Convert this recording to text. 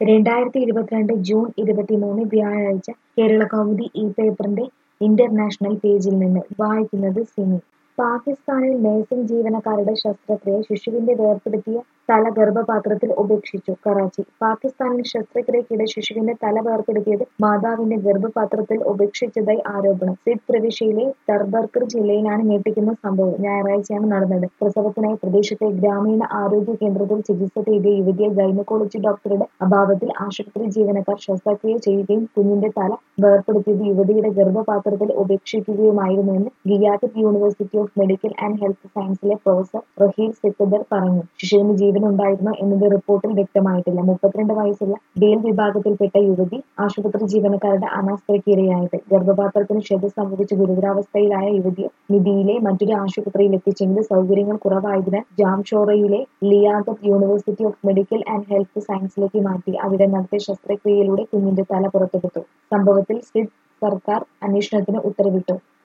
രണ്ടായിരത്തി ഇരുപത്തിരണ്ട് ജൂൺ ഇരുപത്തിമൂന്ന് വ്യാഴാഴ്ച കേരളകൗമുദി ഈ പേപ്പറിന്റെ ഇന്റർനാഷണൽ പേജിൽ നിന്ന് വായിക്കുന്നത് സിനി പാകിസ്ഥാനിൽ നഴ്സിംഗ് ജീവനക്കാരുടെ ശസ്ത്രക്രിയ ശിശുവിന്റെ വേർപെടുത്തിയ തല ഗർഭപാത്രത്തിൽ ഉപേക്ഷിച്ചു കറാച്ചി പാകിസ്ഥാനിൽ ശസ്ത്രക്രിയക്കിടെ ശിശുവിന്റെ തല വേർപെടുത്തിയത് മാതാവിന്റെ ഗർഭപാത്രത്തിൽ ഉപേക്ഷിച്ചതായി ആരോപണം സിന്ധ് പ്രവിശ്യയിലെ ദർബർക്കർ ജില്ലയിലാണ് ഞെട്ടിക്കുന്ന സംഭവം ഞായറാഴ്ചയാണ് നടന്നത് പ്രസവത്തിനായി പ്രദേശത്തെ ഗ്രാമീണ ആരോഗ്യ കേന്ദ്രത്തിൽ ചികിത്സ തേടിയ യുവതിയെ ഗൈനക്കോളജി ഡോക്ടറുടെ അഭാവത്തിൽ ആശുപത്രി ജീവനക്കാർ ശസ്ത്രക്രിയ ചെയ്യുകയും കുഞ്ഞിന്റെ തല വേർപെടുത്തിയത് യുവതിയുടെ ഗർഭപാത്രത്തിൽ ഉപേക്ഷിക്കുകയുമായിരുന്നുവെന്ന് ഗിയാദത്ത് university of medical and health സയൻസിലെ പ്രൊഫസർ റഹീൽ സിക്കദർ പറഞ്ഞു ശിശുവിന് ജീവനുണ്ടായിരുന്നോ എന്നത് റിപ്പോർട്ടിൽ വ്യക്തമായിട്ടില്ല മുപ്പത്തിരണ്ട് വയസ്സുള്ള ബേൽ വിഭാഗത്തിൽപ്പെട്ട യുവതി ആശുപത്രി ജീവനക്കാരുടെ അനാസ്ഥയ്ക്ക് ഇരയായത് ഗർഭപാത്രത്തിന് ക്ഷത സംഭവിച്ച് ഗുരുതരാവസ്ഥയിലായ യുവതിയെ നിധിയിലെ മറ്റൊരു ആശുപത്രിയിൽ എത്തിച്ചെങ്കിലും സൗകര്യങ്ങൾ കുറവായതിനാൽ ജാംഷോറയിലെ Liaquat university of medical and health സയൻസിലേക്ക് മാറ്റി അവിടെ നടത്തിയ ശസ്ത്രക്രിയയിലൂടെ കുഞ്ഞിന്റെ തല പുറത്തെടുത്തു സംഭവത്തിൽ സിഡ് സർക്കാർ അന്വേഷണത്തിന് ഉത്തരവിട്ടു